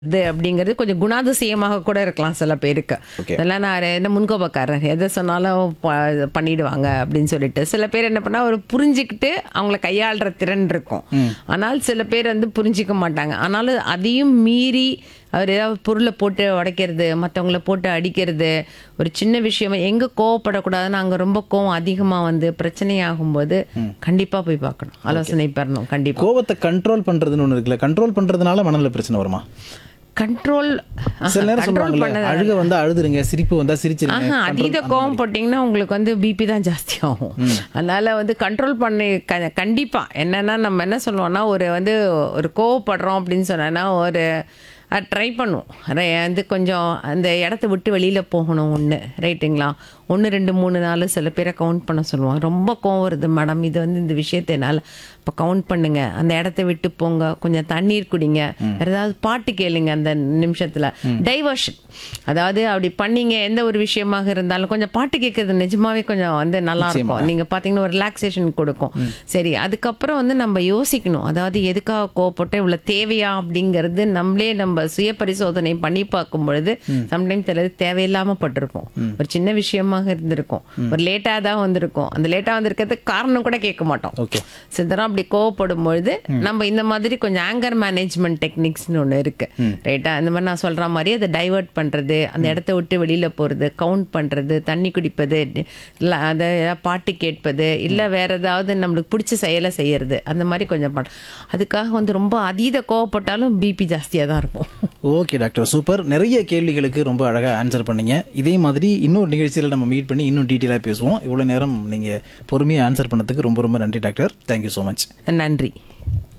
இது அப்படிங்கிறது கொஞ்சம் குணாதிசயமாக கூட இருக்கலாம் சில பேருக்கு Okay. இதெல்லாம் நான் என்ன முன்கோபக்காரர் எதை சொன்னாலும் ப- பண்ணிடுவாங்க அப்படின்னு சொல்லிட்டு சில பேர் என்ன பண்ணா ஒரு புரிஞ்சுக்கிட்டு அவங்கள கையாளுற திறன் இருக்கும் ஆனால் சில பேர் வந்து புரிஞ்சிக்க மாட்டாங்க ஆனாலும் அதையும் மீறி அவர் ஏதாவது பொருளை போட்டு உடைக்கிறது மற்றவங்கள போட்டு அடிக்கிறது ஒரு சின்ன விஷயமா எங்க கோவப்படக்கூடாதுன்னு அங்க ரொம்ப கோவம் அதிகமா வந்து பிரச்சனை ஆகும்போது கண்டிப்பா போய் பார்க்கணும் ஆலோசனை பெறணும் கண்டிப்பா கோவத்தை கண்ட்ரோல் பண்றதுன்னு ஒண்ணு இருக்குல்ல கண்ட்ரோல் பண்றதுனால மனநல பிரச்சனை வருமா கண்ட்ரோல் சில நேரம் கண்ட்ரோல் சொல்லுவாங்கல்ல பண்ண அழுக வந்தா அழுதுருங்க சிரிப்பு வந்தா சிரிச்சிருங்க ஆஹா அதீத கோவம் போட்டிங்கன்னா உங்களுக்கு வந்து பிபி தான் ஜாஸ்தி ஆகும் அதனால வந்து கண்ட்ரோல் பண்ணி க- கண்டிப்பா என்னன்னா நம்ம என்ன சொல்லுவோம்னா ஒரு வந்து ஒரு கோவப்படுறோம் அப்படின்னு சொன்னா ஒரு ட்ரை பண்ணுவோம் ரை- வந்து கொஞ்சம் அந்த இடத்த விட்டு வெளியில் போகணும் ஒன்று ரைட்டுங்களா ஒன்று ரெண்டு மூணு நாலு சில பேரை கவுண்ட் பண்ண சொல்லுவாங்க ரொம்ப கோவம் வருது மேடம் இது வந்து இந்த விஷயத்தை என்னால் இப்போ கவுண்ட் பண்ணுங்க அந்த இடத்த விட்டு போங்க கொஞ்சம் தண்ணீர் குடிங்க வேற ஏதாவது பாட்டு கேளுங்க அந்த நிமிஷத்தில் டைவர்ஷன் அதாவது அப்படி பண்ணீங்க எந்த ஒரு விஷயமாக இருந்தாலும் கொஞ்சம் பாட்டு கேட்கறது நிஜமாவே கொஞ்சம் வந்து நல்லா இருக்கும் நீங்க பாத்தீங்கன்னா ஒரு ரிலாக்ஸேஷன் கொடுக்கும் சரி அதுக்கப்புறம் வந்து நம்ம யோசிக்கணும் அதாவது எதுக்காக கோவப்பட்டு இவ்வளவு தேவையா அப்படிங்கிறது நம்மளே நம்ம சுய பரிசோதனை பண்ணி பார்க்கும் பொழுது சம்டைம்ஸ் சிலது தேவையில்லாம பட்டிருக்கும் ஒரு சின்ன விஷயமாக இருந்திருக்கும் ஒரு லேட்டா தான் வந்திருக்கும் அந்த லேட்டா வந்திருக்கிறதுக்கு காரணம் கூட கேட்க மாட்டோம் ஓகே சிதறம் அப்படி கோவப்படும் பொழுது நம்ம இந்த மாதிரி கொஞ்சம் ஆங்கர் மேனேஜ்மெண்ட் டெக்னிக்ஸ்னு ஒன்று இருக்கு ரைட்டா இந்த மாதிரி நான் சொல்ற மாதிரி அதை டைவர்ட் பண்றது அந்த இடத்த விட்டு வெளியில போறது கவுண்ட் பண்றது தண்ணி குடிப்பது இல்ல அதை பாட்டு கேட்பது இல்ல வேற ஏதாவது நம்மளுக்கு பிடிச்ச செயலை செய்யறது அந்த மாதிரி கொஞ்சம் பண்ண அதுக்காக வந்து ரொம்ப அதீத கோவப்பட்டாலும் பிபி ஜாஸ்தியா தான் இருக்கும் ஓகே டாக்டர் சூப்பர் நிறைய கேள்விகளுக்கு ரொம்ப அழகா ஆன்சர் பண்ணீங்க இதே மாதிரி இன்னொரு நிகழ்ச்சியில் நம்ம மீட் பண்ணி இன்னும் டீட்டெயிலாக பேசுவோம் இவ்வளோ நேரம் நீங்கள் பொறுமையாக ஆன்சர் பண்ணதுக்கு ரொம்ப ரொம்ப நன்றி டாக்டர் தேங்க்யூ ஸோ மச் நன்றி